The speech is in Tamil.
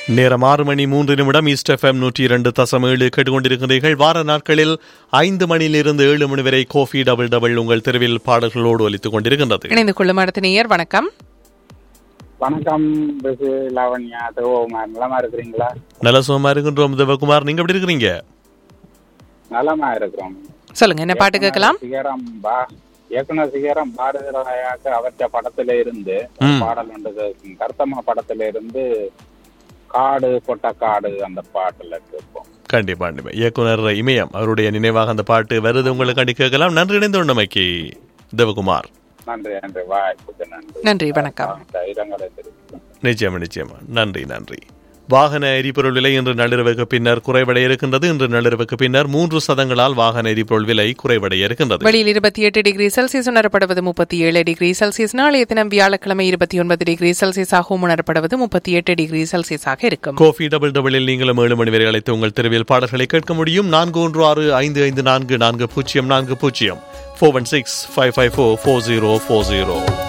நேரம் ஆறு மணி மூன்று நிமிடம் ஈஸ்ட் எஃப்எம் நூற்றி இரண்டு தசம் ஏழு கேட்டுக்கொண்டிருக்கிறீர்கள் வார நாட்களில் ஐந்து மணியிலிருந்து ஏழு மணி வரை கோஃபி டபுள் டபுள் உங்கள் தெருவில் பாடல்களோடு ஒலித்துக் கொண்டிருக்கின்றது இணைந்து கொள்ளும் அடுத்த நேயர் வணக்கம் வணக்கம் பிசு லாவண்யா தேவோமார் நலமா இருக்கிறீங்களா நல்ல சுகமா இருக்கின்றோம் தேவகுமார் நீங்க எப்படி இருக்கிறீங்க நலமா இருக்கிறோம் சொல்லுங்க என்ன பாட்டு கேட்கலாம் சிகரம் பா இயக்குனர் சிகரம் பாரதிராயாக்கு அவற்ற படத்துல இருந்து ம். பாடல் ஒன்று கேட்கும். கருத்தம்மா படத்துல இருந்து காடு பொட்ட காடு அந்த பாட்டுல கேட்போம் கண்டிப்பா கண்டிப்பா இயக்குனர் இமயம் அவருடைய நினைவாக அந்த பாட்டு வருது உங்களுக்கு அடி கேட்கலாம் நன்றி இணைந்து உண்டமைக்கு தேவகுமார் நன்றி நன்றி வாய்ப்புக்கு நன்றி நன்றி வணக்கம் இடங்களை தெரிவிக்கிறேன் நிச்சயமா நிச்சயமா நன்றி நன்றி வாகன எரிபொருள் விலை இன்று நள்ளிரவுக்கு பின்னர் குறைவடைய இருக்கின்றது இன்று நள்ளிரவுக்கு பின்னர் மூன்று சதங்களால் வாகன எரிபொருள் விலை குறைவடைய இருக்கின்றது வெளியில் இருபத்தி எட்டு டிகிரி செல்சியஸ் உணரப்படுவது முப்பத்தி ஏழு டிகிரி செல்சியஸ் நாளைய தினம் வியாழக்கிழமை இருபத்தி ஒன்பது டிகிரி செல்சியஸாகவும் உணரப்படுவது முப்பத்தி எட்டு டிகிரி செல்சியஸாக இருக்கும் கோஃபி டபுள் டபுளில் நீங்களும் ஏழு மணி வரை அழைத்து உங்கள் தெருவில் பாடல்களை கேட்க முடியும் நான்கு ஒன்று ஆறு ஐந்து ஐந்து நான்கு நான்கு பூஜ்ஜியம் நான்கு பூஜ்ஜியம் four one six five five four four zero four zero